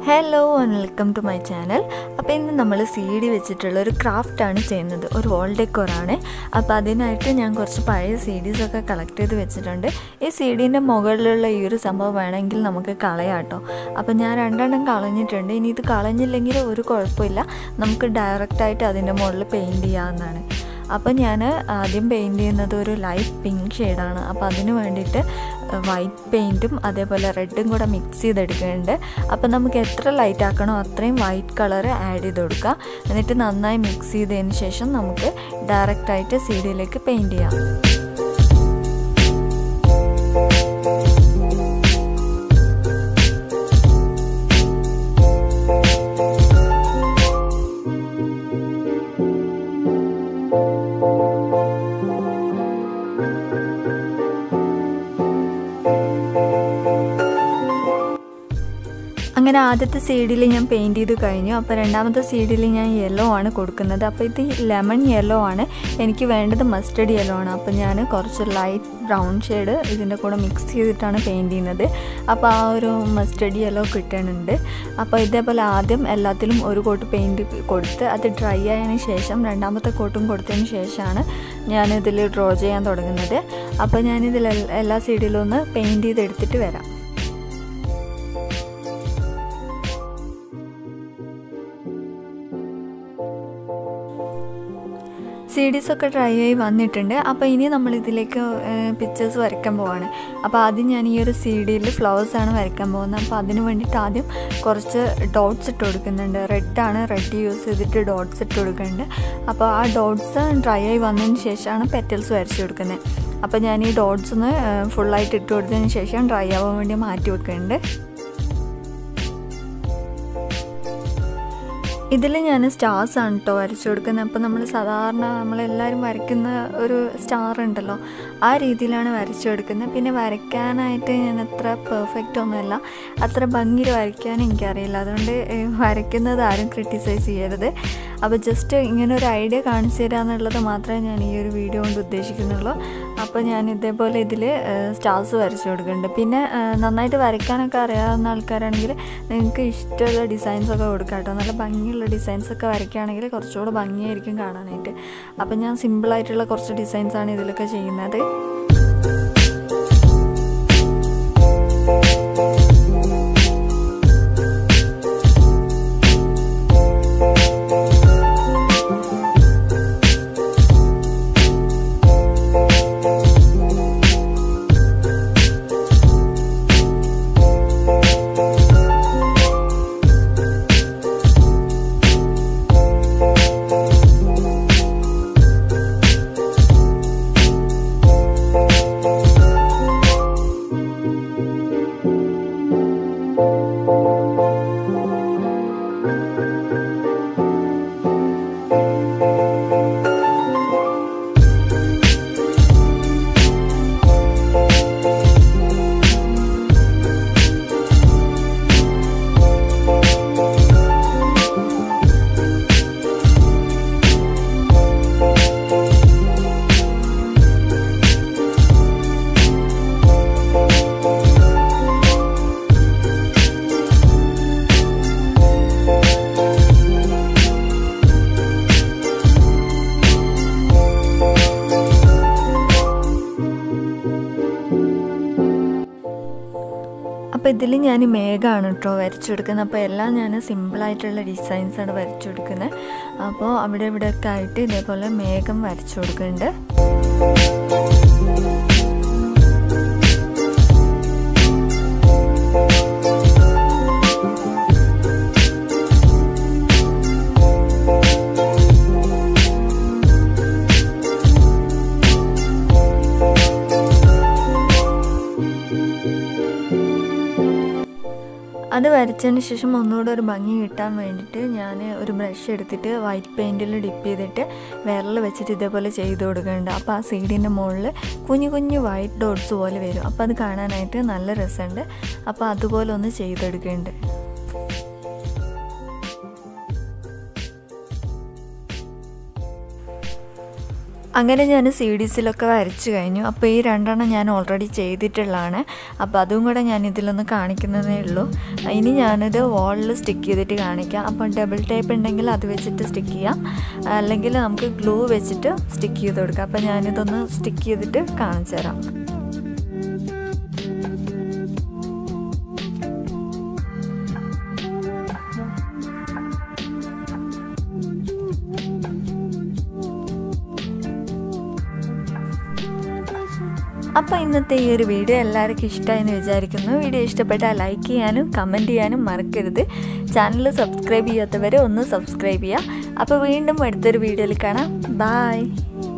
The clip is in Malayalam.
hello and welcome to my channel അപ്പോൾ ഇന്ന് നമ്മൾ സി ഡി വെച്ചിട്ടുള്ള ഒരു ക്രാഫ്റ്റാണ് ചെയ്യുന്നത് ഒരു വോൾ ഡെക്കോറാണ് അപ്പോൾ അതിനായിട്ട് ഞാൻ കുറച്ച് പഴയ സി ഡീസൊക്കെ കളക്ട് ചെയ്ത് വെച്ചിട്ടുണ്ട് ഈ സി ഡീൻ്റെ മുകളിലുള്ള ഈ ഒരു സംഭവം വേണമെങ്കിൽ നമുക്ക് കളയാം കേട്ടോ അപ്പോൾ ഞാൻ രണ്ടെണ്ണം കളഞ്ഞിട്ടുണ്ട് ഇനി ഇത് കളഞ്ഞില്ലെങ്കിൽ ഒരു കുഴപ്പമില്ല നമുക്ക് ഡയറക്റ്റായിട്ട് അതിൻ്റെ മുകളിൽ പെയിൻറ്റ് ചെയ്യാവുന്നതാണ് അപ്പോൾ ഞാൻ ആദ്യം പെയിൻറ്റ് ചെയ്യുന്നത് ഒരു ലൈറ്റ് പിങ്ക് ഷെയ്ഡാണ് അപ്പോൾ അതിന് വേണ്ടിയിട്ട് വൈറ്റ് പെയിൻറ്റും അതേപോലെ റെഡും കൂടെ മിക്സ് ചെയ്തെടുക്കുന്നുണ്ട് അപ്പോൾ നമുക്ക് എത്ര ലൈറ്റ് ആക്കണോ അത്രയും വൈറ്റ് കളർ ആഡ് ചെയ്ത് കൊടുക്കുക എന്നിട്ട് നന്നായി മിക്സ് ചെയ്തതിന് ശേഷം നമുക്ക് ഡയറക്റ്റായിട്ട് സി ഡിയിലേക്ക് പെയിൻറ്റ് ചെയ്യാം അങ്ങനെ ആദ്യത്തെ സൈഡിൽ ഞാൻ പെയിൻറ്റ് ചെയ്ത് കഴിഞ്ഞു അപ്പോൾ രണ്ടാമത്തെ സൈഡിൽ ഞാൻ യെല്ലോ ആണ് കൊടുക്കുന്നത് അപ്പോൾ ഇത് ലെമൺ യെല്ലോ ആണ് എനിക്ക് വേണ്ടത് മസ്റ്റർഡ് യെല്ലോ ആണ് അപ്പോൾ ഞാൻ കുറച്ച് ലൈറ്റ് ബ്രൗൺ ഷെയ്ഡ് ഇതിൻ്റെ കൂടെ മിക്സ് ചെയ്തിട്ടാണ് പെയിൻറ്റ് ചെയ്യുന്നത് അപ്പോൾ ആ ഒരു മസ്റ്റർഡ് യെല്ലോ കിട്ടുന്നുണ്ട് അപ്പോൾ ഇതേപോലെ ആദ്യം എല്ലാത്തിലും ഒരു കോട്ട് പെയിൻറ്റ് കൊടുത്ത് അത് ഡ്രൈ ആയതിനു ശേഷം രണ്ടാമത്തെ കോട്ടും കൊടുത്തതിന് ശേഷമാണ് ഞാനിതിൽ ഡ്രോ ചെയ്യാൻ തുടങ്ങുന്നത് അപ്പോൾ ഞാനിതിൽ എല്ലാ സൈഡിലും ഒന്ന് പെയിൻറ്റ് ചെയ്തെടുത്തിട്ട് വരാം സി ഡിസൊക്കെ ഡ്രൈ ആയി വന്നിട്ടുണ്ട് അപ്പോൾ ഇനി നമ്മൾ ഇതിലേക്ക് പിക്ചേഴ്സ് വരയ്ക്കാൻ പോവാണ് അപ്പോൾ ആദ്യം ഞാൻ ഈ ഒരു സി ഡിയിൽ ഫ്ലവേഴ്സാണ് വരയ്ക്കാൻ പോകുന്നത് അപ്പോൾ അതിന് വേണ്ടിയിട്ട് ആദ്യം കുറച്ച് ഡോട്ട്സ് ഇട്ട് കൊടുക്കുന്നുണ്ട് റെഡാണ് റെഡ് യൂസ് ചെയ്തിട്ട് ഡോട്ട്സ് ഇട്ട് കൊടുക്കുന്നുണ്ട് അപ്പോൾ ആ ഡോട്ട്സ് ഡ്രൈ ആയി വന്നതിന് ശേഷമാണ് പെറ്റൽസ് വരച്ച് കൊടുക്കുന്നത് അപ്പോൾ ഞാൻ ഈ ഡോട്ട്സ് ഒന്ന് ഫുള്ളായിട്ട് ഇട്ട് കൊടുത്തതിന് ശേഷം ഡ്രൈ ആവാൻ വേണ്ടി മാറ്റി വെക്കുന്നുണ്ട് ഇതിൽ ഞാൻ സ്റ്റാർസ് ആണ് കേട്ടോ വരച്ചു കൊടുക്കുന്നത് അപ്പോൾ നമ്മൾ സാധാരണ നമ്മളെല്ലാവരും വരയ്ക്കുന്ന ഒരു സ്റ്റാർ ഉണ്ടല്ലോ ആ രീതിയിലാണ് വരച്ചു കൊടുക്കുന്നത് പിന്നെ വരയ്ക്കാനായിട്ട് ഞാൻ അത്ര പെർഫെക്റ്റ് ഒന്നുമല്ല അത്ര ഭംഗിയിൽ വരയ്ക്കാൻ എനിക്കറിയില്ല അതുകൊണ്ട് വരയ്ക്കുന്നത് ആരും ക്രിട്ടിസൈസ് ചെയ്യരുത് അപ്പോൾ ജസ്റ്റ് ഇങ്ങനെ ഒരു ഐഡിയ കാണിച്ചു തരിക എന്നുള്ളത് മാത്രമേ ഞാൻ ഈ ഒരു വീഡിയോ കൊണ്ട് ഉദ്ദേശിക്കുന്നുള്ളൂ അപ്പോൾ ഞാൻ ഇതേപോലെ ഇതിൽ സ്റ്റാർസ് വരച്ചു കൊടുക്കുന്നുണ്ട് പിന്നെ നന്നായിട്ട് വരയ്ക്കാനൊക്കെ അറിയാവുന്ന ആൾക്കാരാണെങ്കിൽ നിങ്ങൾക്ക് ഇഷ്ടമുള്ള ഡിസൈൻസൊക്കെ കൊടുക്കാം കേട്ടോ നല്ല ഭംഗിയുള്ള ഡിസൈൻസൊക്കെ വരയ്ക്കുകയാണെങ്കിൽ കുറച്ചുകൂടെ ഭംഗിയായിരിക്കും കാണാനായിട്ട് അപ്പം ഞാൻ സിമ്പിളായിട്ടുള്ള കുറച്ച് ഡിസൈൻസാണ് ഇതിലൊക്കെ ചെയ്യുന്നത് അപ്പോൾ ഇതിൽ ഞാൻ മേഘമാണ് കേട്ടോ വരച്ചു കൊടുക്കുന്നത് അപ്പോൾ എല്ലാം ഞാൻ സിമ്പിളായിട്ടുള്ള ഡിസൈൻസാണ് വരച്ചു കൊടുക്കുന്നത് അപ്പോൾ അവിടെ ഇവിടെയൊക്കെ ആയിട്ട് ഇതേപോലെ മേഘം വരച്ചു കൊടുക്കുന്നുണ്ട് അത് വരച്ചതിന് ശേഷം ഒന്നുകൂടെ ഒരു ഭംഗി കിട്ടാൻ വേണ്ടിയിട്ട് ഞാൻ ഒരു ബ്രഷ് എടുത്തിട്ട് വൈറ്റ് പെയിൻറ്റിൽ ഡിപ്പ് ചെയ്തിട്ട് വിരൽ വെച്ചിട്ട് ഇതേപോലെ ചെയ്ത് കൊടുക്കുന്നുണ്ട് അപ്പോൾ ആ സീഡിൻ്റെ മുകളിൽ കുഞ്ഞു കുഞ്ഞു വൈറ്റ് ഡോട്ട്സ് പോലെ വരും അപ്പോൾ അത് കാണാനായിട്ട് നല്ല രസമുണ്ട് അപ്പോൾ അതുപോലെ ഒന്ന് ചെയ്തെടുക്കുന്നുണ്ട് അങ്ങനെ ഞാൻ സി ഡിസിലൊക്കെ വരച്ചു കഴിഞ്ഞു അപ്പോൾ ഈ രണ്ടെണ്ണം ഞാൻ ഓൾറെഡി ചെയ്തിട്ടുള്ളതാണ് അപ്പോൾ അതും കൂടെ ഞാൻ ഇതിലൊന്ന് കാണിക്കുന്നതേ ഉള്ളൂ ഇനി ഞാനിത് വാളിൽ സ്റ്റിക്ക് ചെയ്തിട്ട് കാണിക്കാം അപ്പോൾ ഡബിൾ ടേപ്പ് ഉണ്ടെങ്കിൽ അത് വെച്ചിട്ട് സ്റ്റിക്ക് ചെയ്യാം അല്ലെങ്കിൽ നമുക്ക് ഗ്ലൂ വെച്ചിട്ട് സ്റ്റിക്ക് ചെയ്ത് കൊടുക്കാം അപ്പോൾ ഞാനിതൊന്ന് സ്റ്റിക്ക് ചെയ്തിട്ട് കാണിച്ചു തരാം അപ്പോൾ ഇന്നത്തെ ഈ ഒരു വീഡിയോ എല്ലാവർക്കും ഇഷ്ടമായെന്ന് വിചാരിക്കുന്നു വീഡിയോ ഇഷ്ടപ്പെട്ടാൽ ലൈക്ക് ചെയ്യാനും കമൻറ്റ് ചെയ്യാനും മറക്കരുത് ചാനൽ സബ്സ്ക്രൈബ് ചെയ്യാത്തവരെ ഒന്ന് സബ്സ്ക്രൈബ് ചെയ്യുക അപ്പോൾ വീണ്ടും അടുത്തൊരു വീഡിയോയിൽ കാണാം ബായ്